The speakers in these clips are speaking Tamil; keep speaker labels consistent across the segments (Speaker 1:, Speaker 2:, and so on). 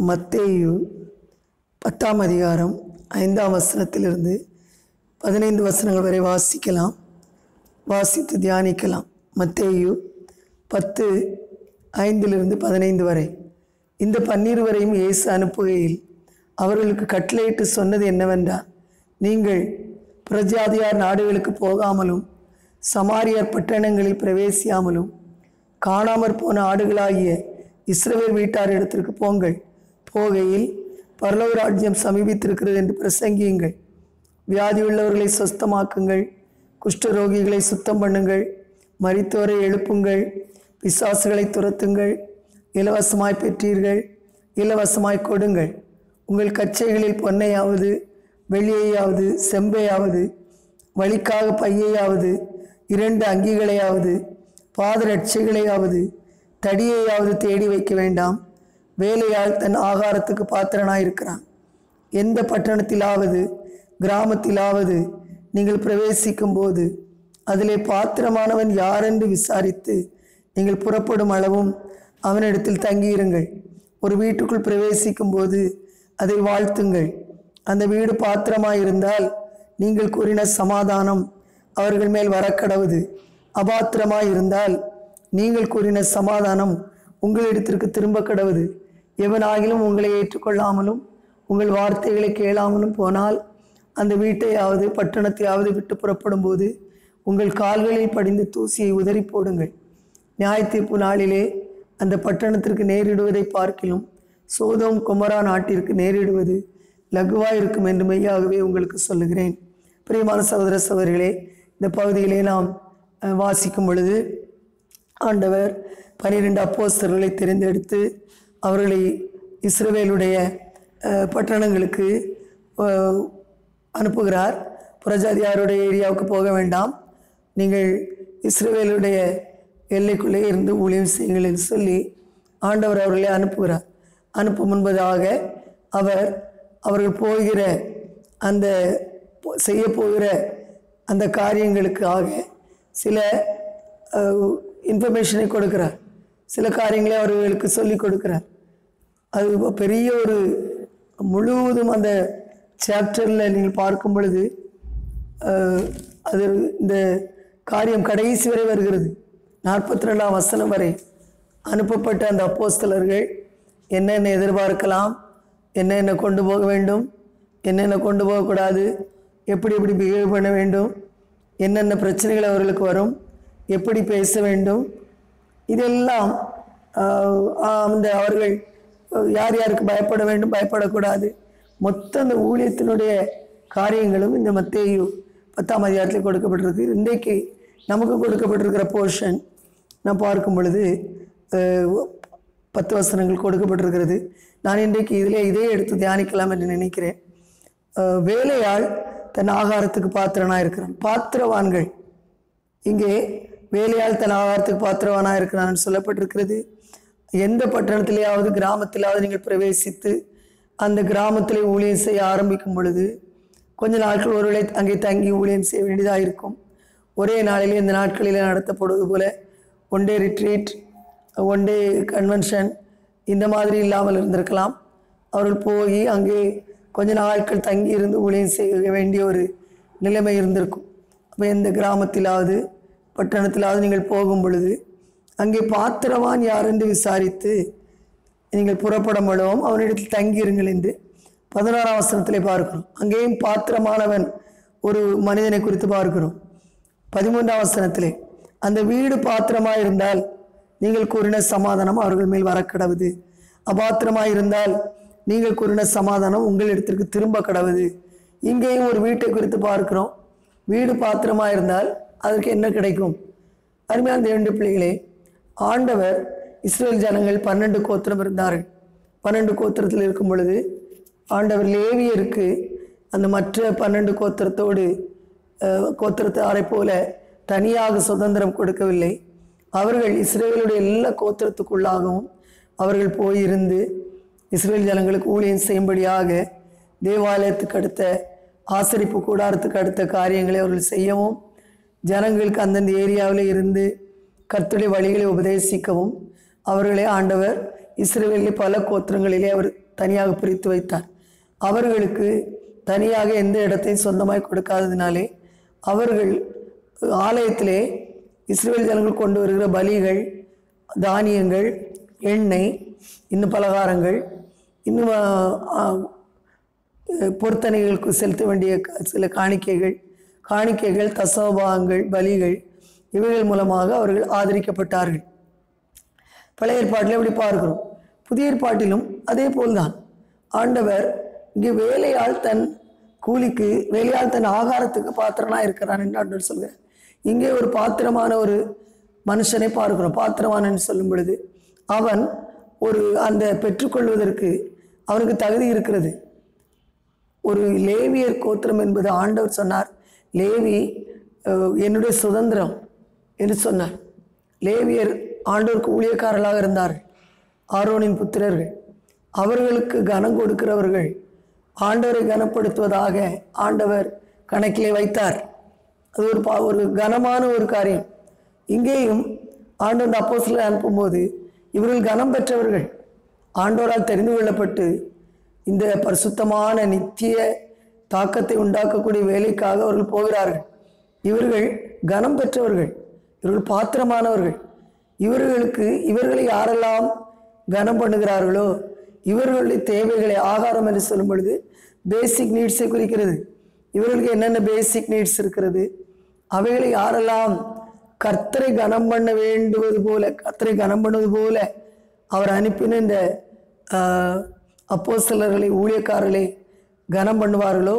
Speaker 1: மத்தேயு பத்தாம் அதிகாரம் ஐந்தாம் வசனத்திலிருந்து பதினைந்து வசனங்கள் வரை வாசிக்கலாம் வாசித்து தியானிக்கலாம் மத்தேயு பத்து ஐந்திலிருந்து பதினைந்து வரை இந்த பன்னிருவரையும் இயேசு அனுப்புகையில் அவர்களுக்கு கட்டளையிட்டு சொன்னது என்னவென்றால் நீங்கள் பிரஜாதியார் நாடுகளுக்கு போகாமலும் சமாரியார் பட்டணங்களில் பிரவேசியாமலும் காணாமற் போன ஆடுகளாகிய இஸ்ரவேல் வீட்டார் இடத்திற்கு போங்கள் போகையில் பரலோக ராஜ்யம் சமீபித்திருக்கிறது என்று பிரசங்கியுங்கள் வியாதியுள்ளவர்களை சொஸ்தமாக்குங்கள் குஷ்டரோகிகளை சுத்தம் பண்ணுங்கள் மரித்தோரை எழுப்புங்கள் பிசாசுகளை துரத்துங்கள் இலவசமாய் பெற்றீர்கள் இலவசமாய் கொடுங்கள் உங்கள் கச்சைகளில் பொன்னையாவது வெள்ளியையாவது செம்பையாவது வழிக்காக பையையாவது இரண்டு அங்கிகளையாவது பாதரட்சைகளையாவது தடியையாவது தேடி வைக்க வேண்டாம் வேலையால் தன் ஆகாரத்துக்கு பாத்திரனாயிருக்கிறான் எந்த பட்டணத்திலாவது கிராமத்திலாவது நீங்கள் பிரவேசிக்கும் போது அதிலே பாத்திரமானவன் யாரென்று விசாரித்து நீங்கள் புறப்படும் அளவும் அவனிடத்தில் தங்கியிருங்கள் ஒரு வீட்டுக்குள் பிரவேசிக்கும் போது அதை வாழ்த்துங்கள் அந்த வீடு பாத்திரமாயிருந்தால் நீங்கள் கூறின சமாதானம் அவர்கள் மேல் வரக்கடவுது அபாத்திரமாயிருந்தால் நீங்கள் கூறின சமாதானம் உங்களிடத்திற்கு திரும்ப கடவுது எவனாகிலும் உங்களை ஏற்றுக்கொள்ளாமலும் உங்கள் வார்த்தைகளை கேளாமலும் போனால் அந்த வீட்டையாவது பட்டணத்தையாவது விட்டு புறப்படும் போது உங்கள் கால்களில் படிந்து தூசியை உதறி போடுங்கள் நியாய தீர்ப்பு நாளிலே அந்த பட்டணத்திற்கு நேரிடுவதை பார்க்கிலும் சோதோம் குமரா நாட்டிற்கு நேரிடுவது லகுவாக இருக்கும் என்று மெய்யாகவே உங்களுக்கு சொல்லுகிறேன் பிரியமான சகோதர சகோதரிகளே இந்த பகுதியிலே நாம் அஹ், வாசிக்கும் பொழுது ஆண்டவர் பனிரெண்டு அப்போஸ்தலர்களை தேர்ந்தெடுத்து அவர்களை இஸ்ரவேலுடைய அஹ், பட்டணங்களுக்கு அஹ், அனுப்புகிறார் புறஜாதியாருடைய ஏரியாவுக்கு போக வேண்டாம் நீங்கள் இஸ்ரவேலுடைய எல்லைக்குள்ளே இருந்து ஊழியம் செய்யுங்கள் என்று சொல்லி ஆண்டவர் அவர்களை அனுப்புகிறார் அனுப்பும் முன்பதாக அவர் அவர்கள் போகிற அந்த செய்ய போகிற அந்த காரியங்களுக்காக சில இன்ஃபர்மேஷனை கொடுக்கிறார் சில காரியங்களை அவர்களுக்கு சொல்லி கொடுக்கிறார் அது ரொம்ப பெரிய ஒரு முழுவதும் அந்த சாப்டரில் நீங்கள் பார்க்கும் பொழுது அஹ், அது இந்த காரியம் கடைசி வரை வருகிறது நாற்பத்தி ரெண்டாம் வசனம் வரை அனுப்பப்பட்ட அந்த அப்போஸ்தலர்கள் என்னென்ன எதிர்பார்க்கலாம் என்னென்ன கொண்டு போக வேண்டும் என்னென்ன கொண்டு போகக்கூடாது எப்படி எப்படி பிஹேவ் பண்ண வேண்டும் என்னென்ன பிரச்சனைகள் அவர்களுக்கு வரும் எப்படி பேச வேண்டும் இதெல்லாம் ஆஹ், அந்த அவர்கள் யார் யாருக்கு பயப்பட வேண்டும் பயப்படக்கூடாது மொத்த அந்த ஊழியத்தினுடைய காரியங்களும் இந்த மத்தேயு பத்தாம் அதிகாரத்தில் கொடுக்கப்பட்டிருக்கு இன்றைக்கு நமக்கு கொடுக்கப்பட்டிருக்கிற போர்ஷன் நான் பார்க்கும் பொழுது ஆஹ், பத்து வசனங்கள் கொடுக்கப்பட்டிருக்கிறது நான் இன்றைக்கு இதிலே இதே எடுத்து தியானிக்கலாம் என்று நினைக்கிறேன் ஆஹ், வேலையாள் தன் ஆகாரத்துக்கு பாத்திரனாக இருக்கிறான் பாத்திரவான்கள் இங்கே வேலையால் தன் ஆகாரத்துக்கு பாத்திரவானாக இருக்கிறான்னு சொல்லப்பட்டிருக்கிறது எந்த பட்டணத்திலேயாவது கிராமத்திலாவது நீங்கள் பிரவேசித்து அந்த கிராமத்திலே ஊழியம் செய்ய ஆரம்பிக்கும் பொழுது கொஞ்ச நாட்கள் ஒருவேளை அங்கே தங்கி ஊழியம் செய்ய வேண்டியதாக இருக்கும் ஒரே நாளிலே இந்த நாட்களிலே நடத்தப்படுவது போல one day retreat one day convention இந்த மாதிரி இல்லாமல் இருந்திருக்கலாம் அவர்கள் போய் அங்கே கொஞ்ச நாட்கள் தங்கி இருந்து ஊழியம் செய்ய வேண்டிய ஒரு நிலைமை இருந்திருக்கும் அப்போ எந்த கிராமத்திலாவது பட்டணத்திலாவது நீங்கள் போகும் பொழுது அங்கே பாத்திரவான் யார் என்று விசாரித்து நீங்கள் புறப்படும் அளவும் அவனிடத்தில் தங்கியிருங்கள் என்று பதினாறாம் வசனத்திலே பார்க்கிறோம் அங்கேயும் பாத்திரமானவன் ஒரு மனிதனை குறித்து பார்க்கிறோம் பதிமூன்றாம் வசனத்திலே அந்த வீடு பாத்திரமாய் இருந்தால் நீங்கள் கூறின சமாதானம் அவர்கள் மேல் வரக்கடவுது அபாத்திரமாய் இருந்தால் நீங்கள் கூறின சமாதானம் உங்களிடத்திற்கு திரும்ப கடவுது இங்கேயும் ஒரு வீட்டை குறித்து பார்க்கிறோம் வீடு பாத்திரமாக இருந்தால் அதற்கு என்ன கிடைக்கும் அருமையான தேவண்ட பிள்ளைகளே ஆண்டவர் இஸ்ரேல் ஜனங்கள் பன்னெண்டு கோத்திரம் இருந்தார்கள் பன்னெண்டு கோத்திரத்தில் இருக்கும் பொழுது ஆண்டவர் லேவியருக்கு அந்த மற்ற பன்னெண்டு கோத்திரத்தோடு அஹ், கோத்திரத்தாரை போல தனியாக சுதந்திரம் கொடுக்கவில்லை அவர்கள் இஸ்ரேலுடைய எல்லா கோத்திரத்துக்குள்ளாகவும் அவர்கள் போயிருந்து இஸ்ரேல் ஜனங்களுக்கு ஊழியம் செய்யும்படியாக தேவாலயத்துக்கு அடுத்த ஆசரிப்பு கூடாரத்துக்கு அடுத்த காரியங்களை அவர்கள் செய்யவும் ஜனங்களுக்கு அந்தந்த ஏரியாவில் இருந்து கர்த்தருடைய வழிகளை உபதேசிக்கவும் அவர்களே ஆண்டவர் இஸ்ரேலிலே பல கோத்திரங்களிலே அவர் தனியாக பிரித்து வைத்தார் அவர்களுக்கு தனியாக எந்த இடத்தையும் சொந்தமாய் கொடுக்காததினாலே அவர்கள் ஆலயத்திலே இஸ்ரேல் ஜனங்கள் கொண்டு வருகிற பலிகள் தானியங்கள் எண்ணெய் இன்னும் பலகாரங்கள் இன்னும் ஆ, ஆ, பொருத்தனைகளுக்கு செலுத்த வேண்டிய க- சில காணிக்கைகள் காணிக்கைகள் தசோபாகங்கள் பலிகள் இவைகள் மூலமாக அவர்கள் ஆதரிக்கப்பட்டார்கள் பழைய ஏற்பாட்டில் இப்படி பார்க்கிறோம் புதிய ஏற்பாட்டிலும் அதே போல்தான் ஆண்டவர் இங்கே வேலையால் தன் கூலிக்கு வேலையால் தன் ஆகாரத்துக்கு பாத்திரனா இருக்கிறான் என்று ஆண்டவர் சொல்கிறார் இங்கே ஒரு பாத்திரமான ஒரு மனுஷனை பார்க்கிறோம் பாத்திரமானன்னு சொல்லும் பொழுது அவன் ஒரு அந்த பெற்றுக்கொள்வதற்கு அவனுக்கு தகுதி இருக்கிறது ஒரு லேவியர் கோத்திரம் என்பது ஆண்டவர் சொன்னார் லேவி அஹ், என்னுடைய சுதந்திரம் என்று சொன்னார் லேவியர் ஆண்டவருக்கு ஊழியக்காரர்களாக இருந்தார்கள் ஆரோனின் புத்திரர்கள் அவர்களுக்கு கனம் கொடுக்கிறவர்கள் ஆண்டவரை கனப்படுத்துவதாக ஆண்டவர் கணக்கிலே வைத்தார் அது ஒரு பா ஒரு கனமான ஒரு காரியம் இங்கேயும் ஆண்டவர் அப்போஸ்தலரை அனுப்பும்போது இவர்கள் கனம் பெற்றவர்கள் ஆண்டவரால் தெரிந்து கொள்ளப்பட்டு இந்த பரிசுத்தமான நித்திய தாக்கத்தை உண்டாக்கக்கூடிய வேலைக்காக அவர்கள் போகிறார்கள் இவர்கள் கனம் பெற்றவர்கள் இவர்கள் பாத்திரமானவர்கள் இவர்களுக்கு இவர்களை யாரெல்லாம் கனம் பண்ணுகிறார்களோ இவர்களுடைய தேவைகளை ஆகாரம் என்று சொல்லும் பொழுது பேசிக் நீட்ஸை குறிக்கிறது இவர்களுக்கு என்னென்ன பேசிக் நீட்ஸ் இருக்கிறது அவைகளை யாரெல்லாம் கர்த்தரை கனம் பண்ண வேண்டுவது போல கர்த்தரை கனம் பண்ணுவது போல அவர் அனுப்பின இந்த அப்போஸ்தலர்களை ஊழியக்காரர்களை கனம் பண்ணுவார்களோ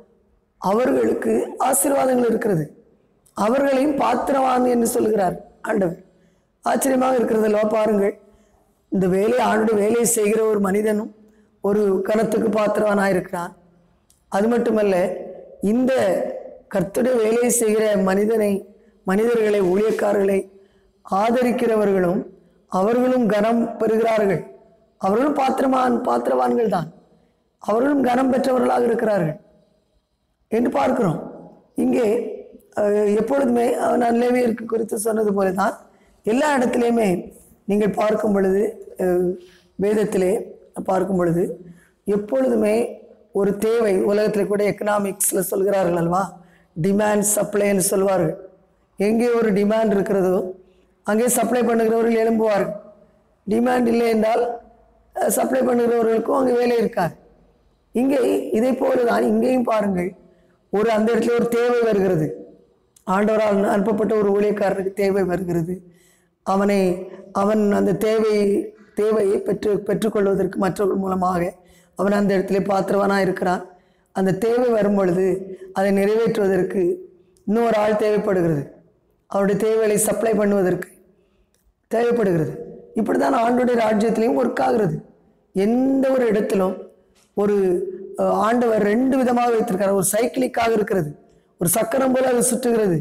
Speaker 1: அவர்களுக்கு ஆசீர்வாதங்கள் இருக்கிறது அவர்களையும் பாத்திரவான் என்று சொல்கிறார் ஆண்டவர் ஆச்சரியமாக இருக்கிறது அல்லவா பாருங்கள் இந்த வேலையை ஆண்டுடைய வேலையை செய்கிற ஒரு மனிதனும் ஒரு கணத்துக்கு பாத்திரவானாக இருக்கிறான் அது மட்டுமல்ல இந்த கர்த்தருடைய வேலையை செய்கிற மனிதனை மனிதர்களை ஊழியக்காரர்களை ஆதரிக்கிறவர்களும் அவர்களும் கனம் பெறுகிறார்கள் அவர்களும் பாத்திரமான் பாத்திரவான்கள் தான் அவர்களும் கனம் பெற்றவர்களாக இருக்கிறார்கள் என்று பார்க்கிறோம் இங்கே அஹ், எப்பொழுதுமே அஹ், நான் லேவியருக்கு குறித்து சொன்னது போல தான் எல்லா இடத்துலையுமே நீங்கள் பார்க்கும் பொழுது அஹ், வேதத்திலே பார்க்கும் பொழுது எப்பொழுதுமே ஒரு தேவை உலகத்தில் கூட எக்கனாமிக்ஸில் சொல்கிறார்கள் அல்வா டிமாண்ட் சப்ளைன்னு சொல்வார்கள் எங்கே ஒரு டிமாண்ட் இருக்கிறதோ அங்கே சப்ளை பண்ணுகிறவர்கள் எழும்புவார்கள் டிமாண்ட் இல்லை என்றால் சப்ளை பண்ணுகிறவர்களுக்கும் அங்கே வேலை இருக்காது இங்கே இதை போலதான் இங்கேயும் பாருங்கள் ஒரு அந்த இடத்துல ஒரு தேவை வருகிறது ஆண்டவரால் அனுப்பப்பட்ட ஒரு ஊழியக்காரனுக்கு தேவை வருகிறது அவனை அவன் அந்த தேவை தேவையை பெற்று பெற்றுக்கொள்வதற்கு மற்றவர்கள் மூலமாக அவன் அந்த இடத்துல பாத்திரவனாக இருக்கிறான் அந்த தேவை வரும் பொழுது அதை நிறைவேற்றுவதற்கு இன்னொரு ஆள் தேவைப்படுகிறது அவருடைய தேவைகளை சப்ளை பண்ணுவதற்கு தேவைப்படுகிறது இப்படி தான் ஆண்டுடைய ராஜ்யத்திலையும் ஒர்க் ஆகிறது எந்த ஒரு இடத்திலும் ஒரு அஹ், ஆண்டவர் ரெண்டு விதமாக வைத்திருக்கார் ஒரு சைக்கிளிக்காக இருக்கிறது ஒரு சக்கரம் போல அது சுற்றுகிறது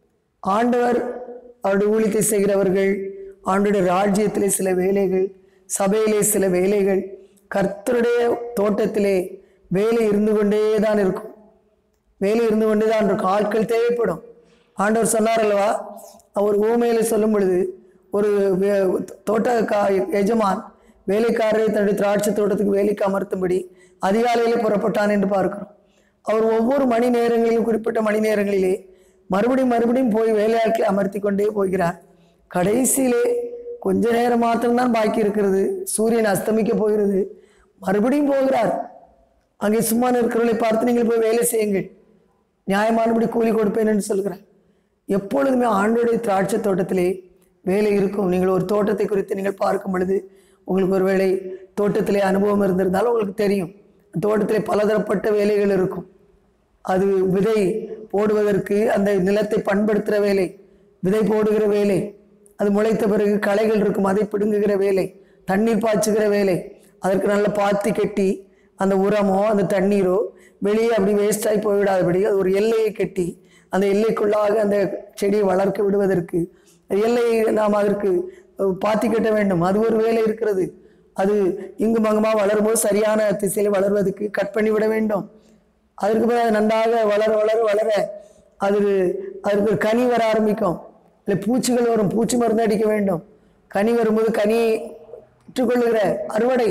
Speaker 1: ஆண்டவர் அவருடைய ஊழியத்தை செய்கிறவர்கள் ஆண்டுடைய ராஜ்யத்திலே சில வேலைகள் சபையிலே சில வேலைகள் கர்த்தருடைய தோட்டத்திலே வேலை இருந்து கொண்டே தான் இருக்கும் வேலை இருந்து கொண்டே தான் இருக்கும் ஆட்கள் தேவைப்படும் ஆண்டவர் சொன்னார் அல்லவா அவர் ஊமையில சொல்லும் பொழுது ஒரு வே- தோட்ட கா எஜமான் வேலைக்காரரை தன்னுடைய திராட்சை தோட்டத்துக்கு வேலைக்கு அமர்த்தும்படி அதிகாலையிலே புறப்பட்டான் என்று பார்க்கிறோம் அவர் ஒவ்வொரு மணி நேரங்களிலும் குறிப்பிட்ட மணி நேரங்களிலே மறுபடியும் மறுபடியும் போய் வேலையாட்களை அமர்த்தி கொண்டே போகிறார் கடைசியிலே கொஞ்ச நேரம் மாத்திரம்தான் பாக்கி இருக்கிறது சூரியன் அஸ்தமிக்க போகிறது மறுபடியும் போகிறார் அங்கே சும்மா இருக்கிறவர்களை பார்த்து நீங்கள் போய் வேலை செய்யுங்கள் நியாயமானபடி கூலி கொடுப்பேன் என்று சொல்கிறார் எப்பொழுதுமே ஆண்டோடைய திராட்சை தோட்டத்திலே வேலை இருக்கும் நீங்கள் ஒரு தோட்டத்தை குறித்து நீங்கள் பார்க்கும் பொழுது உங்களுக்கு ஒரு வேளை தோட்டத்திலே அனுபவம் இருந்திருந்தாலும் உங்களுக்கு தெரியும் தோட்டத்திலே பலதரப்பட்ட வேலைகள் இருக்கும் அது விதை போடுவதற்கு அந்த நிலத்தை பண்படுத்துகிற வேலை விதை போடுகிற வேலை அது முளைத்த பிறகு களைகள் இருக்கும் அதை பிடுங்குகிற வேலை தண்ணீர் பாய்ச்சுகிற வேலை அதற்கு நல்ல பாத்தி கட்டி அந்த உரமோ அந்த தண்ணீரோ வெளியே அப்படி வேஸ்டாகி போய்விடாதபடி அது ஒரு எல்லையை கட்டி அந்த எல்லைக்குள்ளாக அந்த செடியை வளர்க்க விடுவதற்கு எல்லையை நாம் அதற்கு அஹ், பாத்தி கட்ட வேண்டும் அது ஒரு வேலை இருக்கிறது அது இங்கும் அங்குமா வளரும்போது சரியான திசையில் வளர்வதற்கு கட் பண்ணி விட வேண்டும் அதற்கு பிறகு அது நன்றாக வளர வளர வளர அது அதுக்கு ஒரு கனி வர ஆரம்பிக்கும் இல்லை பூச்சிகள் வரும் பூச்சி மருந்து அடிக்க வேண்டும் கனி வரும்போது கனியை பெற்றுக்கொள்ளுகிற அறுவடை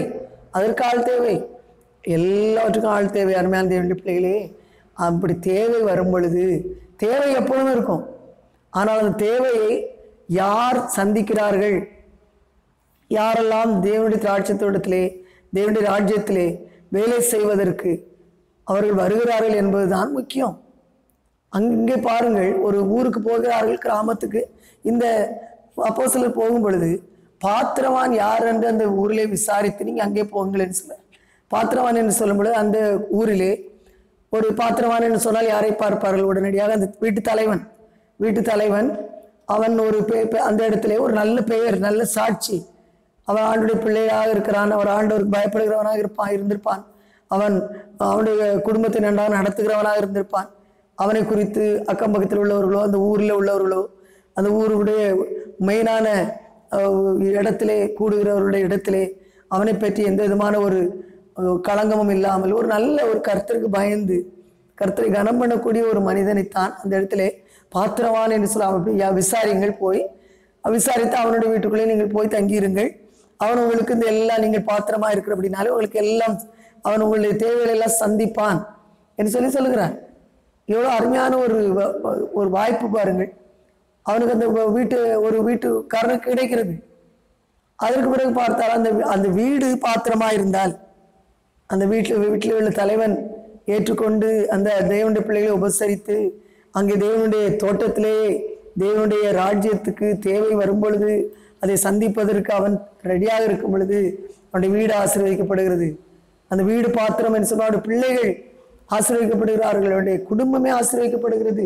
Speaker 1: அதற்கு ஆள் தேவை எல்லாவற்றுக்கும் ஆள் தேவை அருமையான தேவனுடைய பிள்ளைகளே அப்படி தேவை வரும் பொழுது தேவை எப்பொழுதும் இருக்கும் ஆனால் அந்த தேவையை யார் சந்திக்கிறார்கள் யாரெல்லாம் தேவனுடைய திராட்சத்தோட்டத்திலே தேவனுடைய ராஜ்யத்திலே வேலை செய்வதற்கு அவர்கள் வருகிறார்கள் என்பதுதான் முக்கியம் அங்கே பாருங்கள் ஒரு ஊருக்கு போகிறார்கள் கிராமத்துக்கு இந்த அப்போ சிலர் போகும் பொழுது பாத்திரவான் யார் என்று அந்த ஊரிலே விசாரித்து நீங்கள் அங்கே போங்களேன்னு சொல்ல பாத்திரவான் என்று சொல்லும் பொழுது அந்த ஊரிலே ஒரு பாத்திரவான் என்று சொன்னால் யாரை பார்ப்பார்கள் உடனடியாக அந்த வீட்டு தலைவன் வீட்டு தலைவன் அவன் ஒரு பெ- பெ- அந்த இடத்திலே ஒரு நல்ல பெயர் நல்ல சாட்சி அவன் ஆண்டுடைய பிள்ளையாக இருக்கிறான் அவர் ஆண்டவருக்கு பயப்படுகிறவனாக இருப்பான் இருந்திருப்பான் அவன் அவனுடைய குடும்பத்தை நன்றாக நடத்துகிறவனாக இருந்திருப்பான் அவனை குறித்து அக்கம் பக்கத்தில் உள்ளவர்களோ அந்த ஊரில் உள்ளவர்களோ அந்த ஊருடைய மெயினான அஹ், இடத்திலே கூடுகிறவர்களுடைய இடத்திலே அவனை பற்றி எந்த விதமான ஒரு அஹ், களங்கமும் இல்லாமல் ஒரு நல்ல ஒரு கர்த்தருக்கு பயந்து கர்த்தரை கனம் பண்ணக்கூடிய ஒரு மனிதனைத்தான் அந்த இடத்திலே பாத்திரவான் என்று சொல்ல அவன் போய், "யா, விசாரியுங்கள் போய் விசாரித்து அவனுடைய வீட்டுக்குள்ளே நீங்கள் போய் தங்கியிருங்கள் அவன் உங்களுக்கு இந்த எல்லாம் நீங்கள் பாத்திரமா இருக்கிற அப்படின்னாலே உங்களுக்கு எல்லாம் அவன் உங்களுடைய தேவைகளை எல்லாம் சந்திப்பான் என்று சொல்லி சொல்லுகிறான் எவ்வளோ அருமையான ஒரு வ- வ- ஒரு வாய்ப்பு பாருங்கள் அவனுக்கு அந்த வ- வீட்டு ஒரு வீட்டுக்காரனுக்கு கிடைக்கிறது அதற்கு பிறகு பார்த்தால் அந்த வீ- அந்த வீடு பாத்திரமா இருந்தால் அந்த வீட்டில் வீட்டில் உள்ள தலைவன் ஏற்றுக்கொண்டு அந்த தேவனுடைய பிள்ளைகளை உபசரித்து அங்கே தேவனுடைய தோட்டத்திலே தேவனுடைய ராஜ்யத்துக்கு தேவை வரும் பொழுது அதை சந்திப்பதற்கு அவன் ரெடியாக இருக்கும் பொழுது அவனுடைய வீடு ஆசீர்வதிக்கப்படுகிறது அந்த வீடு பாத்திரம் என்று சொன்னால் அவனுடைய பிள்ளைகள் ஆசீர்வதிக்கப்படுகிறார்கள் அவனுடைய குடும்பமே ஆசீர்வதிக்கப்படுகிறது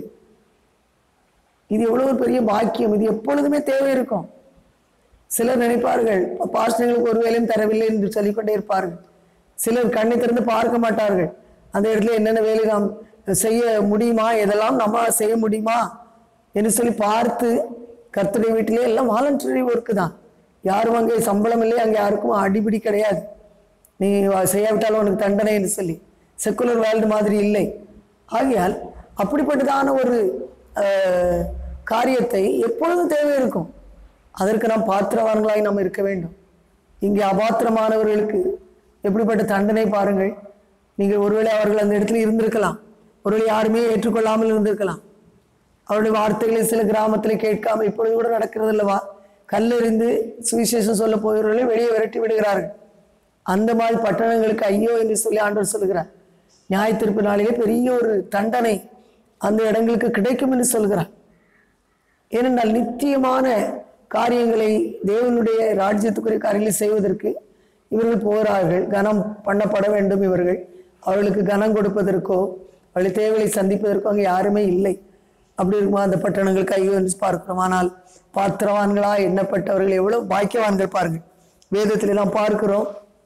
Speaker 1: இது எவ்வளவு ஒரு பெரிய பாக்கியம் இது எப்பொழுதுமே தேவை இருக்கும் சிலர் நினைப்பார்கள் பாஸ்டர்களுக்கு ஒரு வேலையும் தரவில்லை என்று சொல்லிக்கொண்டே இருப்பார்கள் சிலர் கண்ணை திறந்து பார்க்க மாட்டார்கள் அந்த இடத்துல என்னென்ன வேலை நாம் செய்ய முடியுமா எதெல்லாம் நம்ம செய்ய முடியுமா என்று சொல்லி பார்த்து கர்த்தருடைய வீட்டிலே எல்லாம் வாலண்டரி ஒர்க்கு தான் யாரும் அங்கே சம்பளம் இல்லை அங்கே யாருக்கும் அடிபிடி கிடையாது நீ செய்யாவிட்டாலும் உனக்கு தண்டனை என்று சொல்லி செக்குலர் வேர்ல்டு மாதிரி இல்லை ஆகையால் அப்படிப்பட்டதான ஒரு அஹ், காரியத்தை எப்பொழுதும் தேவை இருக்கும் அதற்கு நாம் பாத்திரவான்களாய் நாம் இருக்க வேண்டும் இங்கே அபாத்திரமானவர்களுக்கு எப்படிப்பட்ட தண்டனை பாருங்கள் நீங்கள் ஒருவேளை அவர்கள் அந்த இடத்துல இருந்திருக்கலாம் ஒருவேளை யாருமே ஏற்றுக்கொள்ளாமல் இருந்திருக்கலாம் அவருடைய வார்த்தைகளை சில கிராமத்தில் கேட்காம இப்பொழுது கூட நடக்கிறது அல்லவா கல்லெறிந்து சுவிசேஷம் சொல்ல போகிறவர்களை வெளியே விரட்டி விடுகிறார்கள் அந்த மாதிரி பட்டணங்களுக்கு ஐயோ என்று சொல்லி ஆண்டவர் சொல்லுகிறார் நியாய தீர்ப்பு நாளிலே பெரிய ஒரு தண்டனை அந்த இடங்களுக்கு கிடைக்கும் என்று சொல்கிறார் ஏனென்றால் நித்தியமான காரியங்களை தேவனுடைய ராஜ்யத்துக்குரிய காரியங்களை செய்வதற்கு இவர்கள் போகிறார்கள் கனம் பண்ணப்பட வேண்டும் இவர்கள் அவர்களுக்கு கனம் கொடுப்பதற்கோ அவர்கள் தேவையை சந்திப்பதற்கோ அங்கே யாருமே இல்லை அப்படி இருக்குமா அந்த பட்டணங்களுக்கு ஐயோ என்று பார்க்கிறோம் ஆனால் பாத்திரவான்களா எண்ணப்பட்டவர்கள் எவ்வளவு பாக்கியவான்கள் பாருங்கள் வேதத்தில் நாம் பார்க்கிறோம்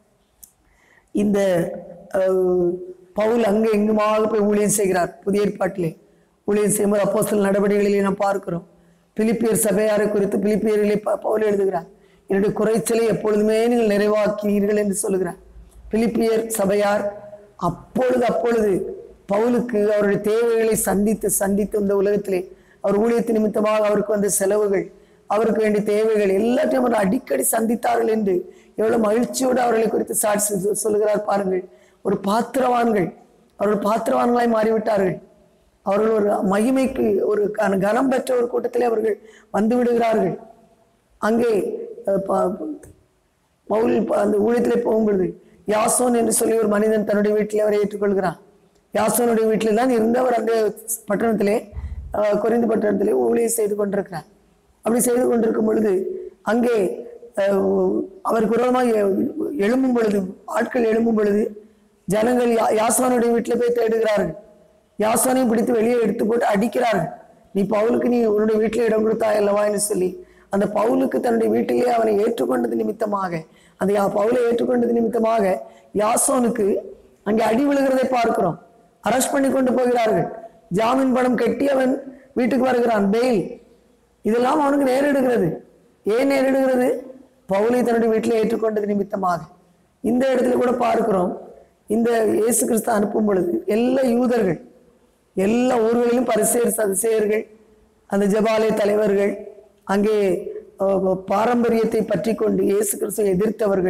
Speaker 1: இந்த அஹ், பவுல் அங்கே எங்குமாக போய் ஊழியம் செய்கிறார் புதிய ஏற்பாட்டிலே ஊழியம் செய்யும்போது அப்போஸ்தலர் நடவடிக்கைகளிலே நாம் பார்க்கிறோம் பிலிப்பியர் சபையாரை குறித்து பிலிப்பியரிலே ப- பவுல் எழுதுகிறார் என்னுடைய குறைச்சலை எப்பொழுதுமே நீங்கள் நிறைவாக்கினீர்கள் என்று சொல்லுகிறார் பிலிப்பியர் சபையார் அப்பொழுது அப்பொழுது பவுலுக்கு அவருடைய தேவைகளை சந்தித்து சந்தித்து இந்த உலகத்திலே அவர் ஊழியத்து நிமித்தமாக அவருக்கு வந்த செலவுகள் அவருக்கு வேண்டிய தேவைகள் எல்லாத்தையும் அவர் அடிக்கடி சந்தித்தார்கள் என்று எவ்வளவு மகிழ்ச்சியோடு அவர்களை குறித்து சாட்சி சொ- சொல்லுகிறார் பாருங்கள் ஒரு பாத்திரவான்கள் அவர்கள் பாத்திரவான்களாய் மாறிவிட்டார்கள் அவர்கள் ஒரு மகிமைக்கு ஒரு கன- கனம் பெற்ற ஒரு கூட்டத்திலே அவர்கள் வந்து விடுகிறார்கள் அங்கே அஹ், ப- பவுல் ப- அந்த ஊழியத்திலே போகும்பொழுது யாசோன் என்று சொல்லி ஒரு மனிதன் தன்னுடைய வீட்டிலே அவரை ஏற்றுக்கொள்கிறான் யாசோனுடைய வீட்டில் தான் இருந்தவர் அந்த பட்டணத்திலே அஹ், கொரிந்து பட்டணத்திலே ஊழியம் செய்து கொண்டிருக்கிறார் அப்படி செய்து கொண்டிருக்கும் பொழுது அங்கே அஹ், அவருக்கு விரோதமாக எ- எழும்பும் பொழுது ஆட்கள் எழும்பும் பொழுது ஜனங்கள் யா- யாசோனுடைய வீட்டில் போய் தேடுகிறார்கள் யாசோனையும் பிடித்து வெளியே எடுத்து போட்டு அடிக்கிறார்கள் நீ பவுலுக்கு நீ உன்னுடைய வீட்டில் இடம் கொடுத்தாய் அல்லவா என்று சொல்லி அந்த பவுலுக்கு தன்னுடைய வீட்டிலே அவனை ஏற்றுக்கொண்டது நிமித்தமாக அந்த யா- பவுலை ஏற்றுக்கொண்டது நிமித்தமாக யாசோனுக்கு அங்கே அடி விழுகிறதை பார்க்கிறோம் அரெஸ்ட் பண்ணி கொண்டு போகிறார்கள் ஜாமீன் பணம் கட்டி அவன் வீட்டுக்கு வருகிறான் பெயில் இதெல்லாம் அவனுக்கு நேரிடுகிறது ஏன் நேரிடுகிறது பவுலை தன்னுடைய வீட்டில் ஏற்றுக்கொண்டது நிமித்தமாக இந்த இடத்துல கூட பார்க்கிறோம் இந்த இயேசு கிறிஸ்து அனுப்பும் பொழுது எல்லா யூதர்கள் எல்லா ஊர்களிலும் பரிசேர் சதிசேயர்கள் அந்த ஜபாலய தலைவர்கள் அங்கே அஹ், பாரம்பரியத்தை பற்றி கொண்டு இயேசு கிறிஸ்துவை எதிர்த்தவர்கள்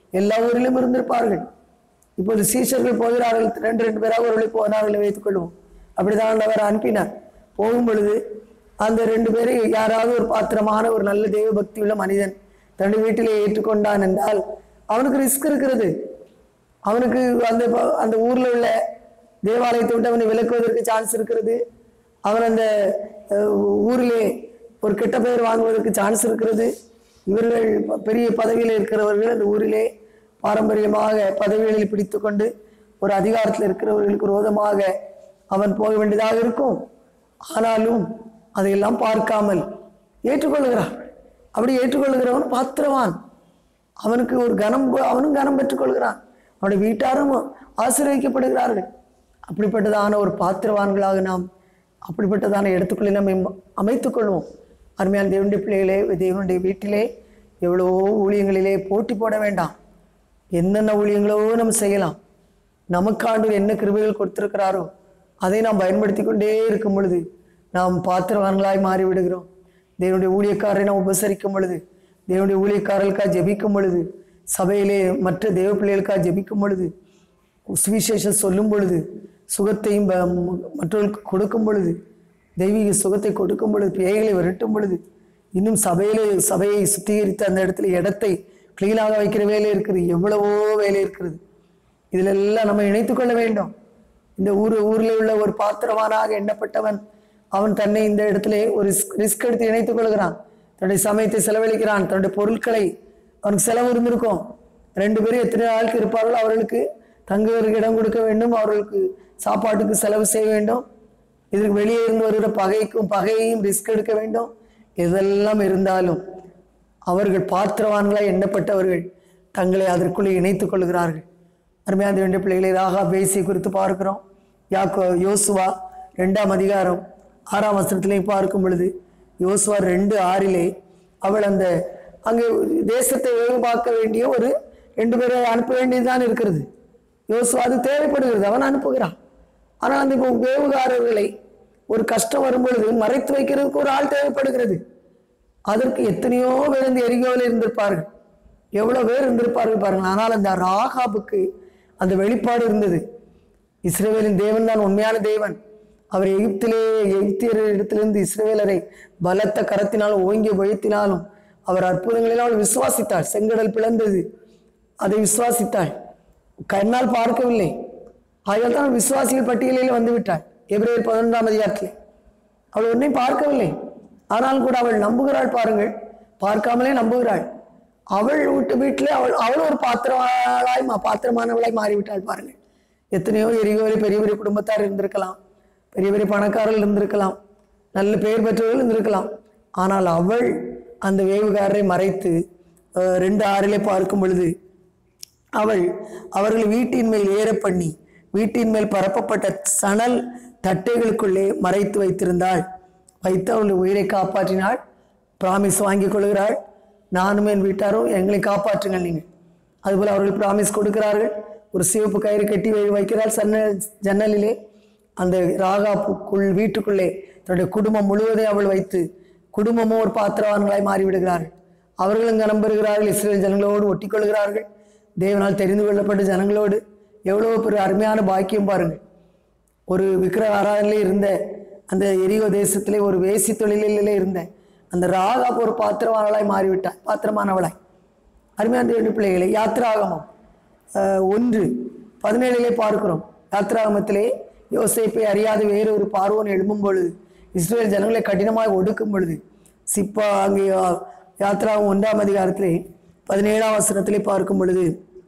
Speaker 1: எல்லா ஊரிலும் இருந்திருப்பார்கள் இப்போது சீஷர்கள் போகிறார்கள் ரெண்டு ரெண்டு பேராக ஒரு வழி போனார்கள் வைத்துக் கொள்வோம் அப்படிதான் அவர் அனுப்பினார் போகும் பொழுது அந்த ரெண்டு பேரை யாராவது ஒரு பாத்திரமான ஒரு நல்ல தெய்வ பக்தி உள்ள மனிதன் தன்னுடைய வீட்டிலே ஏற்றுக்கொண்டான் என்றால் அவனுக்கு ரிஸ்க் இருக்கிறது அவனுக்கு அந்த ப- அந்த ஊர்ல உள்ள தேவாலயத்தை விட்டு அவனை விலக்குவதற்கு சான்ஸ் இருக்கிறது அவன் அந்த அஹ், ஊரிலே ஒரு கெட்ட பெயர் வாங்குவதற்கு சான்ஸ் இருக்கிறது இவர்கள் ப- பெரிய பதவியில் இருக்கிறவர்கள் அந்த ஊரிலே பாரம்பரியமாக பதவிகளில் பிடித்து கொண்டு ஒரு அதிகாரத்தில் இருக்கிறவர்களுக்கு விரோதமாக அவன் போக வேண்டியதாக இருக்கும் ஆனாலும் அதையெல்லாம் பார்க்காமல் ஏற்றுக்கொள்கிறான் அப்படி ஏற்றுக்கொள்கிறவன் பாத்திரவான் அவனுக்கு ஒரு கனம் அவனும் கனம் பெற்றுக்கொள்கிறான் அவனுடைய வீட்டாரும் ஆசீர்வதிக்கப்படுகிறார்கள் அப்படிப்பட்டதான ஒரு பாத்திரவான்களாக நாம் அப்படிப்பட்டதான இடத்துக்குள்ளே நம்ம அமைத்துக் கொள்வோம் அருமையான தேவனுடைய பிள்ளைகளே தேவனுடைய வீட்டிலே எவ்வளவோ ஊழியங்களிலே போட்டி போட வேண்டாம் என்னென்ன ஊழியங்களோ நம்ம செய்யலாம் நமக்காண்டு என்ன கிருபைகள் கொடுத்திருக்கிறாரோ அதை நாம் பயன்படுத்தி கொண்டே இருக்கும் பொழுது நாம் பாத்திரவான்களாய் மாறி விடுகிறோம் தேவனுடைய ஊழியக்காரரை நாம் உபசரிக்கும் பொழுது தேவனுடைய ஊழியக்காரர்களுக்காக ஜெபிக்கும் பொழுது சபையிலே மற்ற தேவ பிள்ளைகளுக்காக ஜெபிக்கும் பொழுது சுவிசேஷம் சொல்லும் பொழுது சுகத்தையும் ப- ம- மற்றவர்களுக்கு கொடுக்கும் பொழுது தெய்வீக சுகத்தை கொடுக்கும் பொழுது பேய்களை விரட்டும் பொழுது இன்னும் சபையிலே சபையை சுத்திகரித்து அந்த இடத்துல இடத்தை கிளீனாக வைக்கிற வேலை இருக்குது எவ்வளவோ வேலை இருக்கிறது இதில் எல்லாம் நம்ம இணைத்துக் கொள்ள வேண்டும் இந்த ஊர் ஊரில் உள்ள ஒரு பாத்திரவானாக எண்ணப்பட்டவன் அவன் தன்னை இந்த இடத்திலே ஒரு ரிஸ்க் எடுத்து இணைத்துக் கொள்கிறான் தன்னுடைய சமயத்தை செலவழிக்கிறான் தன்னுடைய பொருட்களை அவனுக்கு செலவு இருந்திருக்கும் ரெண்டு பேரும் எத்தனை நாளுக்கு இருப்பார்களோ அவர்களுக்கு தங்குவதற்கு இடம் கொடுக்க வேண்டும் அவர்களுக்கு சாப்பாட்டுக்கு செலவு செய்ய வேண்டும் இதற்கு வெளியே இருந்து வருகிற பகைக்கும் பகையையும் ரிஸ்க் எடுக்க வேண்டும் இதெல்லாம் இருந்தாலும் அவர்கள் பாத்திரவான்களாய் எண்ணப்பட்டவர்கள் தங்களை அதற்குள்ளே இணைத்துக் கொள்கிறார்கள் அருமையான வேண்டிய பிள்ளைகளை ராகா பேசி குறித்து பார்க்கிறோம் யாக்கோ யோசுவா ரெண்டாம் அதிகாரம் ஆறாம் வசனத்திலே பார்க்கும் பொழுது யோசுவா ரெண்டு ஆறிலே அவள் அந்த அங்கே தேசத்தை வேவு பார்க்க வேண்டிய ஒரு ரெண்டு பேரை அனுப்ப வேண்டியதுதான் இருக்கிறது யோசுவா அது தேவைப்படுகிறது அவன் அனுப்புகிறான் ஆனால் அந்த இப்போ வேவுகாரர்களை ஒரு கஷ்டம் வரும் பொழுது மறைத்து வைக்கிறதுக்கு ஒரு ஆள் தேவைப்படுகிறது அதற்கு எத்தனையோ பேர் இந்த எரிகோவில் இருந்திருப்பார்கள் எவ்வளோ பேர் இருந்திருப்பார்கள் பாருங்கள் ஆனால் அந்த ராகாபுக்கு அந்த வெளிப்பாடு இருந்தது இஸ்ரேவேலின் தேவன் தான் உண்மையான தேவன் அவர் எகிப்திலே எகிப்தியர் இடத்திலிருந்து இஸ்ரேலரை பலத்த கரத்தினாலும் ஓங்கிய பயத்தினாலும் அவர் அற்புதங்களினால் அவள் விசுவாசித்தாள் செங்கடல் பிளந்தது அதை விசுவாசித்தாள் கண்ணால் பார்க்கவில்லை ஆகையால் தான் விசுவாசிகள் பட்டியலில் வந்து விட்டாள் எபிரேயர் பதினொன்றாம் அதிகாரத்திலே அவள் ஒன்றையும் பார்க்கவில்லை ஆனாலும் கூட அவள் நம்புகிறாள் பாருங்கள் பார்க்காமலே நம்புகிறாள் அவள் வீட்டு வீட்டிலே அவள் அவள் ஒரு பாத்திரமாய் மா- பாத்திரமானவளாய் மாறிவிட்டாள் பாருங்கள் எத்தனையோ எரியோரி பெரிய பெரிய குடும்பத்தார் இருந்திருக்கலாம் பெரிய பெரிய பணக்காரர்கள் இருந்திருக்கலாம் நல்ல பெயர் பெற்றவர்கள் இருந்திருக்கலாம் ஆனால் அவள் அந்த வேவுகாரரை மறைத்து அஹ், ரெண்டு ஆறிலே பார்க்கும் பொழுது அவள் அவர்கள் வீட்டின் மேல் ஏற பண்ணி வீட்டின் மேல் பரப்பப்பட்ட சணல் தட்டைகளுக்குள்ளே மறைத்து வைத்திருந்தாள் வைத்து அவள் உயிரை காப்பாற்றினாள் பிராமிஸ் வாங்கி கொள்கிறாள் நானும் என் வீட்டாரும் எங்களை காப்பாற்றுங்கள் நீங்கள் அதுபோல் அவர்கள் பிராமிஸ் கொடுக்கிறார்கள் ஒரு சிவப்பு கயிறு கட்டி வை- வைக்கிறாள் சன்னல் ஜன்னலிலே அந்த ராகாப்புக்குள் வீட்டுக்குள்ளே தன்னுடைய குடும்பம் முழுவதையும் அவள் வைத்து குடும்பமும் ஒரு பாத்திரவான்களாய் மாறிவிடுகிறார்கள் அவர்களும் கனம் பெறுகிறார்கள் இஸ்ரேல் ஜனங்களோடு ஒட்டிக்கொள்கிறார்கள் தேவனால் தெரிந்து கொள்ளப்பட்ட ஜனங்களோடு எவ்வளோ பெரிய அருமையான பாக்கியம் பாருங்கள் ஒரு விக்கிரக ஆராதனையிலே இருந்த அந்த எரியோ தேசத்திலே ஒரு வேசி தொழிலிலே இருந்த அந்த ராகாப் ஒரு பாத்திரமானவளாய் மாறிவிட்டாள் பாத்திரமானவளாய் அருமையான தேவனுடைய பிள்ளைகளை யாத்திராகமம் அஹ், ஒன்று பதினேழிலே பார்க்கிறோம் யாத்திராகமத்திலே யோசேப்பை அறியாத வேறு ஒரு பார்வோன் எழும்பும் பொழுது இஸ்ரேல் ஜனங்களை கடினமாய் ஒடுக்கும் பொழுது சிப்பா அங்கே யா- யாத்திராகம் ஒன்றாம் அதிகாரத்திலே பதினேழாம் வசனத்திலே பார்க்கும் பொழுது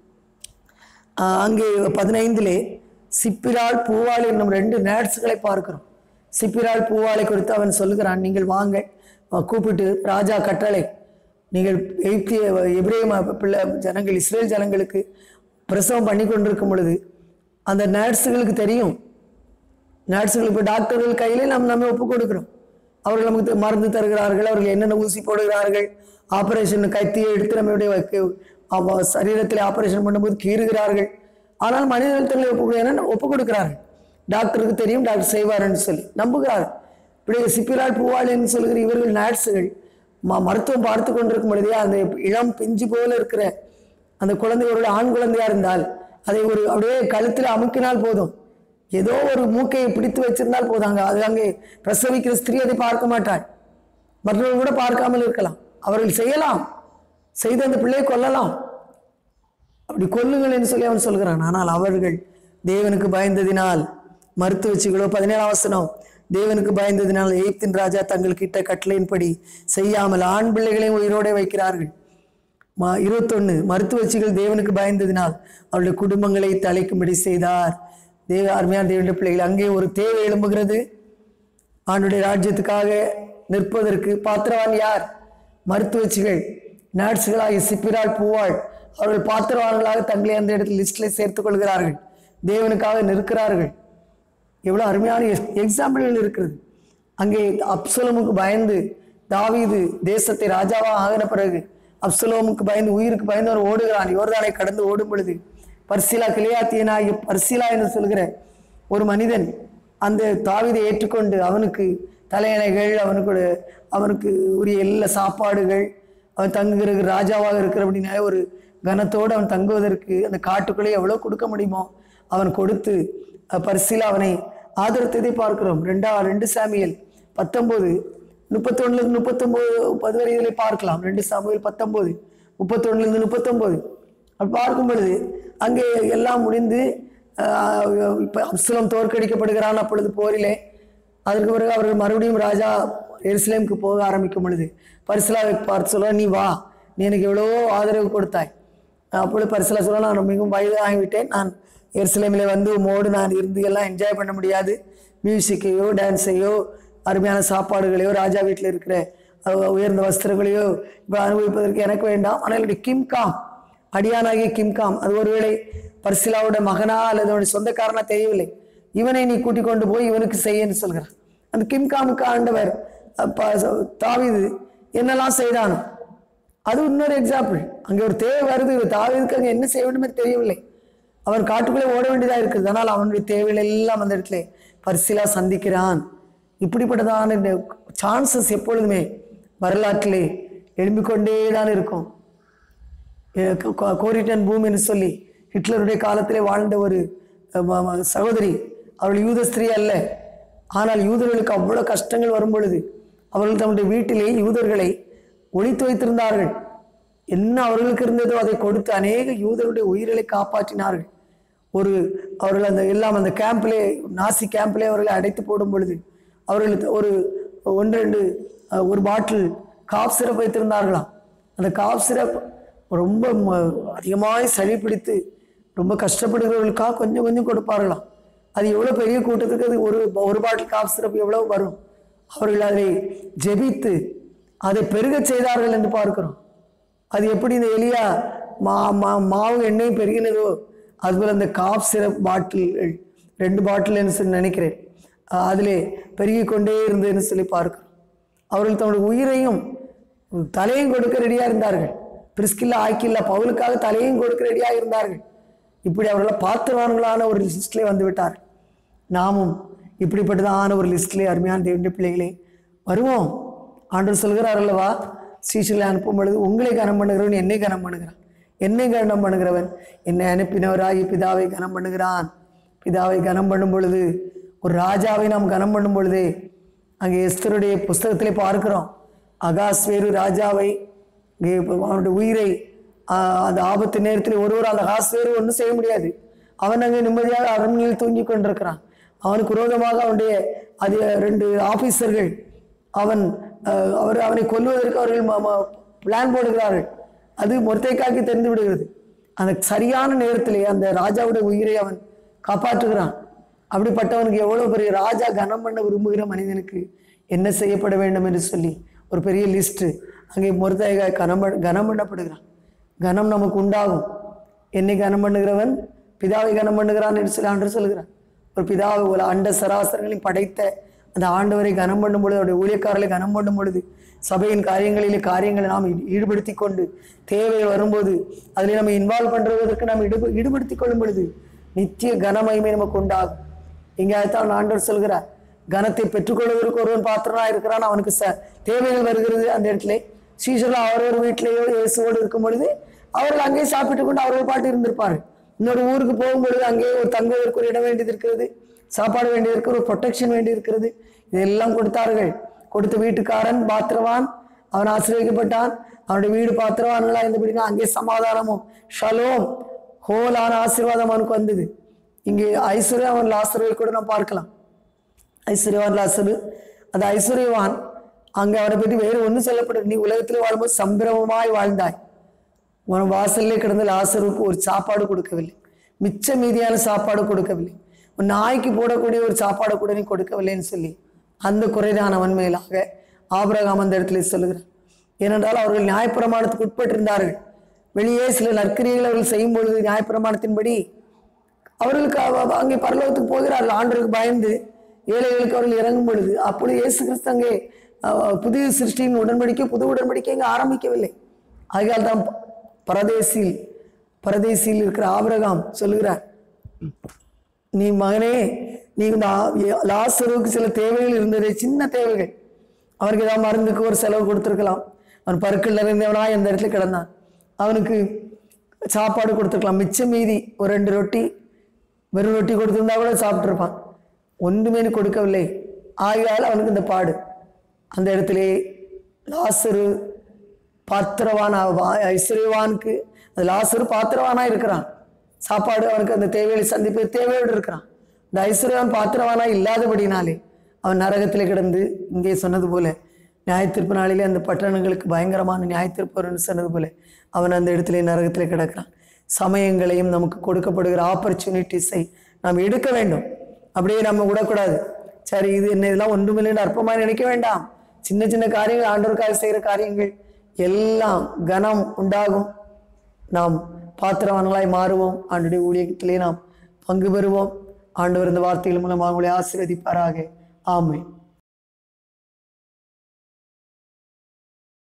Speaker 1: ஆஹ் அங்கே பதினைந்திலே சிப்பிராள் பூவாள் என்னும் ரெண்டு நேட்ஸ்களை பார்க்கிறோம் சிப்பிராள் பூவாளை குறித்து அவன் சொல்லுகிறான் நீங்கள் வாங்க அஹ் கூப்பிட்டு ராஜா கட்டளை நீங்கள் எய்த்திய எபிரேய ம- பிள்ளை ஜனங்கள் இஸ்ரேல் ஜனங்களுக்கு பிரசவம் பண்ணி கொண்டிருக்கும் பொழுது அந்த நேட்ஸுகளுக்கு தெரியும் நர்ஸுகள் இப்போ டாக்டர்கள் கையிலே நாம் நம்ம ஒப்பு கொடுக்கிறோம் அவர்கள் நமக்கு த- மருந்து தருகிறார்கள் அவர்கள் என்னென்ன ஊசி போடுகிறார்கள் ஆபரேஷன் கத்தியை எடுத்து நம்மளுடைய வைக்க- அவ- சரீரத்தில் ஆபரேஷன் பண்ணும்போது கீறுகிறார்கள் ஆனால் மனிதர்கள் தங்களை ஒப்பு கொடு- ஏன்னா ஒப்பு கொடுக்கிறார்கள் டாக்டருக்கு தெரியும் டாக்டர் செய்வார்னு சொல்லி நம்புகிறார்கள் இப்படி சிப்பிரால் பூவாள் என்று சொல்கிற இவர்கள் நர்ஸுகள் ம மருத்துவம் பார்த்து கொண்டிருக்கும் பொழுதே அந்த இளம் பிஞ்சு போல இருக்கிற அந்த குழந்தை ஒரு ஆண் குழந்தையா இருந்தால் அதை ஒரு அப்படியே கழுத்தில் அமுக்கினால் போதும் ஏதோ ஒரு மூக்கையை பிடித்து வச்சிருந்தால் போதும் அங்க அது அங்கே பிரசவிக்கிற ஸ்திரீ அதை பார்க்க மாட்டாள் மற்றவர்கள் கூட பார்க்காமல் இருக்கலாம் அவர்கள் செய்யலாம் செய்து அந்த பிள்ளையை கொல்லலாம் அப்படி கொல்லுங்கள் என்று சொல்லி அவன் சொல்கிறான் ஆனால் அவர்கள் தேவனுக்கு பயந்ததினால் மருத்துவச்சிகளோ பதினேழாம் வசனம் தேவனுக்கு பயந்ததினால் எய்ப்தின் ராஜா தங்களுக்கு இட்ட கட்டளையின்படி செய்யாமல் ஆண் பிள்ளைகளையும் உயிரோടെ வைக்கிறார்கள் மா இருபத்தொன்னு மருத்துவச்சிகள் தேவனுக்கு பயந்ததினால் அவருடைய குடும்பங்களை தலைக்கும்படி செய்தார் தேவ அருமையான தேவனுடைய பிள்ளைகள் அங்கே ஒரு தேவை எழும்புகிறது ஆண்டுடைய ராஜ்யத்துக்காக நிற்பதற்கு பாத்திரவான் யார் மருத்துவச்சிகள் நர்ஸுகளாகிய சிப்பிரால் பூவாள் அவர்கள் பாத்திரவான்களாக தங்களை அந்த இடத்தில் லிஸ்டில் சேர்த்துக் கொள்கிறார்கள் தேவனுக்காக நிற்கிறார்கள் எவ்வளோ அருமையான எக்ஸாம்பிள்கள் இருக்கிறது அங்கே அப்சலோமுக்கு பயந்து தாவீது தேசத்தை ராஜாவாக ஆகின பிறகு அப்சலோமுக்கு பயந்து உயிருக்கு பயந்து அவன் ஓடுகிறான் யோர்தானை கடந்து ஓடும் பொழுது பர்சிலா கிளியாத்தியனாகி பர்சிலா என்று சொல்கிற ஒரு மனிதன் அந்த தாவீதை ஏற்றுக்கொண்டு அவனுக்கு தலையணைகள் அவனுக்கு அவனுக்கு உரிய எல்லா சாப்பாடுகள் அவன் தங்குகிற ராஜாவாக இருக்கிற அப்படின்னாலே ஒரு கனத்தோடு அவன் தங்குவதற்கு அந்த காட்டுக்குள்ளே எவ்வளோ கொடுக்க முடியுமோ அவன் கொடுத்து அஹ், பரிசில அவனை ஆதரித்ததை பார்க்கிறோம் ரெண்டா ரெண்டு சாமியல் பத்தொம்போது முப்பத்தொன்னுலேருந்து முப்பத்தொம்போது முப்பது வரை இதில் பார்க்கலாம் ரெண்டு சாமியல் பத்தொம்போது முப்பத்தொன்னுலேருந்து முப்பத்தொம்போது அப்படி பார்க்கும் பொழுது அங்கே எல்லாம் முடிந்து இப்போ அப்சலம் தோற்கடிக்கப்படுகிறான் அப்பொழுது போரிலே அதற்கு பிறகு அவர்கள் மறுபடியும் ராஜா எருசலேமுக்கு போக ஆரம்பிக்கும் பொழுது பரிசலாவை பார்த்து சொல்ல நீ வா நீ எனக்கு எவ்வளவோ ஆதரவு கொடுத்தாய் அப்பொழுது பரிசலா சொல்ல நான் மிகவும் வயதாகிவிட்டேன் நான் எருசலேமில் வந்து உம்மோடு நான் இருந்து எல்லாம் என்ஜாய் பண்ண முடியாது மியூசிக்கையோ டான்ஸையோ அருமையான சாப்பாடுகளையோ ராஜா வீட்டில் இருக்கிற அஹ், உயர்ந்த வஸ்திரங்களையோ இப்போ அனுபவிப்பதற்கு எனக்கு வேண்டாம் ஆனால் என்னுடைய கிம்காம் அடியானாகிய கிம்காம் அது ஒருவேளை பர்சிலாவோட மகனா அல்லது அவனுடைய சொந்தக்காரனா தெரியவில்லை இவனை நீ கூட்டிக் கொண்டு போய் இவனுக்கு செய்யன்னு சொல்கிறான் அந்த கிம்காமுக்கு ஆண்டவர் அப்ப தாவீது என்னெல்லாம் செய்தானோ அது இன்னொரு எக்ஸாம்பிள் அங்கே ஒரு தேவை வருது தாவீதுக்கு அங்கே என்ன செய்ய வேண்டுமே தெரியவில்லை அவன் காட்டுக்குள்ளே ஓட வேண்டியதாக இருக்குது ஆனால் அவனுடைய தேவைகள் எல்லாம் அந்த இடத்துல பரிசிலா சந்திக்கிறான் இப்படிப்பட்டதான இந்த சான்சஸ் எப்பொழுதுமே வரலாற்றிலே எழும்பிக்கொண்டே தான் இருக்கும் எ- கோ- கோ- கோரிட்டன் பூம் என்று சொல்லி ஹிட்லருடைய காலத்திலே வாழ்ந்த ஒரு அஹ், ம- ம- சகோதரி அவள் யூத ஸ்திரீ அல்ல ஆனால் யூதர்களுக்கு அவ்வளோ கஷ்டங்கள் வரும் பொழுது அவர்கள் தம்முடைய வீட்டிலே யூதர்களை ஒளித்து வைத்திருந்தார்கள் என்ன அவர்களுக்கு இருந்ததோ அதை கொடுத்து அநேக யூதருடைய உயிர்களை காப்பாற்றினார்கள் ஒரு அவர்கள் அந்த எல்லாம் அந்த கேம்பிலே நாசி கேம்பிலே அவர்களை அடைத்து போடும் பொழுது அவர்கள் ஒரு ஒன்று ரெண்டு அஹ், ஒரு பாட்டில் காப் சிரப் வைத்திருந்தார்களாம் அந்த காப் சிரப் ரொம்ப ம- அதிகமாக சளி பிடித்து ரொம்ப கஷ்டப்படுகிறவர்களுக்காக கொஞ்சம் கொஞ்சம் கொடுப்பார்களாம் அது எவ்வளோ பெரிய கூட்டத்துக்கு அது ஒரு ஒரு பாட்டில் காப் சிரப் எவ்வளோ வரும் அவர்கள் அதை ஜெபித்து அதை பெருகச் செய்தார்கள் என்று பார்க்கிறோம் அது எப்படி இந்த எலியா மா மா மாவு எண்ணெய் பெருகினதோ அதுபோல் அந்த காப் சிரப் பாட்டில்கள் ரெண்டு பாட்டில்னு சொல்லி நினைக்கிறேன் அஹ் அதிலே பெருகி கொண்டே இருந்ததுன்னு சொல்லி பார்க்கிறோம் அவர்கள் தன்னுடைய உயிரையும் தலையும் கொடுக்க ரெடியாக இருந்தார்கள் பிரிஸ்கில்லா ஆக்கில்லா பவுலுக்காக தலையும் கொடுக்க ரெடியாக இருந்தார்கள் இப்படி அவர்கள் பாத்திரவான்களான ஒரு லிஸ்ட்லேயே வந்து விட்டார்கள் நாமும் இப்படிப்பட்டதான ஒரு லிஸ்ட்லேயே அருமையான தேவனுடைய பிள்ளைகளே வருவோம் ஆண்டவர் சொல்கிறார் அல்லவா ஸ்ரீசிலை அனுப்பும் பொழுது உங்களை கனம் பண்ணுகிறவன் என்னை கனம் பண்ணுகிறான் என்னை கனம் பண்ணுகிறவன் என்னை அனுப்பினவராகி பிதாவை கனம் பண்ணுகிறான் பிதாவை கனம் பண்ணும் பொழுது ஒரு ராஜாவை நாம் கனம் பண்ணும் பொழுதே அங்கே எஸ்தருடைய புஸ்தகத்திலே பார்க்கிறோம் அகாஸ்வேரு ராஜாவை இங்கே இப்ப அவனுடைய உயிரை ஆஹ், அந்த ஆபத்து நேரத்தில் ஒருவர் அந்த அகாஸ்வேரு ஒன்றும் செய்ய முடியாது அவன் அங்கே நிம்மதியாக அரண்மனையில் தூங்கி கொண்டிருக்கிறான் அவனுக்கு விரோதமாக அவனுடைய அது ரெண்டு ஆபீசர்கள் அவன் ஆஹ், அவர் அவனை கொல்வதற்கு அவர்கள் பிளான் போடுகிறார்கள் அது மொர்த்தைக்காக்கி தெரிந்து விடுகிறது அந்த சரியான நேரத்திலே அந்த ராஜாவுடைய உயிரை அவன் காப்பாற்றுகிறான் அப்படிப்பட்டவனுக்கு எவ்வளோ பெரிய ராஜா கனம் பண்ண விரும்புகிற மனிதனுக்கு என்ன செய்யப்பட வேண்டும் என்று சொல்லி ஒரு பெரிய லிஸ்ட்டு அங்கே மொர்த்தைக்காய் கனம் பண்ண- கனம் பண்ணப்படுகிறான் கனம் நமக்கு உண்டாகும் என்னை கனம் பண்ணுகிறவன் பிதாவை கனம் பண்ணுகிறான் என்று சொல்லி ஆண்டு சொல்கிறான் ஒரு பிதாவை ஒரு அண்ட சராசரங்களையும் படைத்த அந்த ஆண்டவரை கனம் பண்ணும் பொழுது அவருடைய ஊழியக்காரர்களை கனம் பண்ணும் பொழுது சபையின் காரியங்களிலே காரியங்களை நாம் ஈ- ஈடுபடுத்தி கொண்டு தேவைகள் வரும்போது அதில் நம்ம இன்வால்வ் பண்ணுறதற்கு நாம் ஈடுப ஈடுபடுத்தி கொள்ளும் பொழுது நித்திய கனமகிமை நமக்கு உண்டாகும் எங்கேயாத்தான் ஆண்டவர் சொல்கிறார் கனத்தை பெற்றுக்கொள்வதற்கு ஒருவன் பாத்திரனா இருக்கிறான் அவனுக்கு ச தேவைகள் வருகிறது அந்த இடத்துல சீசர்கள் அவரவர் வீட்டிலேயோ இயேசுவோடு இருக்கும் பொழுது அவர்கள் அங்கே சாப்பிட்டு கொண்டு அவர்கள் பாட்டு இருந்திருப்பார்கள் இன்னொரு ஊருக்கு போகும்பொழுது அங்கே ஒரு தங்குவதற்கு ஒரு இடம் வேண்டியது இருக்கிறது சாப்பாடு வேண்டியது இருக்கிறது ஒரு ப்ரொடெக்ஷன் வேண்டி இருக்கிறது இதெல்லாம் கொடுத்தார்கள் கொடுத்த வீட்டுக்காரன் பாத்திரவான் அவன் ஆசீர்வதிக்கப்பட்டான் அவனுடைய வீடு பாத்திரவான்களா இருந்தபடினா அங்கே சமாதானமும் ஷலோம் ஹோலான ஆசீர்வாதம் அவனுக்கு வந்தது இங்கே ஐஸ்வர்யா அவன் லாசருவை கூட நாம் பார்க்கலாம் ஐஸ்வர்யவான் லாசரு அந்த ஐஸ்வர்யவான் அங்கே அவனை பற்றி வேறு ஒன்றும் சொல்லப்பட்டது நீ உலகத்தில் வாழும்போது சம்பிரமமாய் வாழ்ந்தாய் உன் வாசல்லே கிடந்த லாசருக்கு ஒரு சாப்பாடு கொடுக்கவில்லை மிச்ச மீதியான சாப்பாடு கொடுக்கவில்லை உன் நாய்க்கு போடக்கூடிய ஒரு சாப்பாடு கூட நீ கொடுக்கவில்லைன்னு சொல்லி அந்த குறைதான் அவன் மேலாக ஆபிரகாம் அந்த இடத்துல சொல்லுகிறார் ஏனென்றால் அவர்கள் நியாயப்பிரமாணத்துக்கு உட்பட்டிருந்தார்கள் வெளியே சில நற்கிரியைகள் அவர்கள் செய்யும் பொழுது நியாயப்பிரமாணத்தின்படி அவர்களுக்கு அவ- அங்கே பரலோகத்துக்கு போகிறார்கள் ஆண்டவருக்கு பயந்து ஏழைகளுக்கு அவர்கள் இறங்கும் பொழுது அப்பொழுது இயேசு கிறிஸ்து அங்கே அஹ், புதிய சிருஷ்டியின் உடன்படிக்கை புது உடன்படிக்கை இங்கே ஆரம்பிக்கவில்லை ஆகையால் தான் ப- பரதேசில் பரதேசியில் இருக்கிற ஆபிரகாம் சொல்லுகிறார் நீ மகனே நீ இந்த ஆ- லாசருவுக்கு சில தேவைகள் இருந்தது சின்ன தேவைகள் அவருக்கு ஏதாவது மருந்துக்கு ஒரு செலவு கொடுத்துருக்கலாம் அவன் பருக்கள் நிறைந்தவனா இந்த இடத்துல கிடந்தான் அவனுக்கு சாப்பாடு கொடுத்துருக்கலாம் மிச்சம் மீதி ஒரு ரெண்டு ரொட்டி வெறும் ரொட்டி கொடுத்திருந்தா கூட சாப்பிட்ருப்பான் ஒன்றுமே நீ கொடுக்கவில்லை ஆகையால் அவனுக்கு இந்த பாடு அந்த இடத்திலே லாசரு பாத்திரவான் ஐஸ்வர்யவானுக்கு அந்த லாசரு பாத்திரவானா இருக்கிறான் சாப்பாடு அவனுக்கு அந்த தேவையை சந்திப்பு தேவையோடு இருக்கிறான் இந்த ஐஸ்வர்யவான் பாத்திரவானா இல்லாதபடினாலே அவன் நரகத்திலே கிடந்து இங்கே சொன்னது போல நியாயத்தீர்ப்பு நாளிலே அந்த பட்டணங்களுக்கு பயங்கரமான நியாயத்தீர்ப்பு சொன்னது போல அவன் அந்த இடத்திலே நரகத்திலே கிடக்கிறான் சமயங்களையும் நமக்கு கொடுக்கப்படுகிற ஆப்பர்ச்சுனிட்டிஸை நாம் எடுக்க வேண்டும் அப்படியே நம்ம விடக்கூடாது சரி இது என்ன இதெல்லாம் ஒன்றுமில்லைன்னு அற்பமாக நினைக்க வேண்டாம் சின்ன சின்ன காரியங்கள் ஆண்டவருக்காக செய்கிற காரியங்கள் எல்லாம் கனம் உண்டாகும் நாம் பாத்திரவான்களாய் மாறுவோம் ஆண்டுடைய ஊழியத்திலே நாம் பங்கு பெறுவோம் ஆண்டவர் இந்த வார்த்தைகள் மூலம் அவங்களை ஆசீர்வதிப்பாராக ஆமென்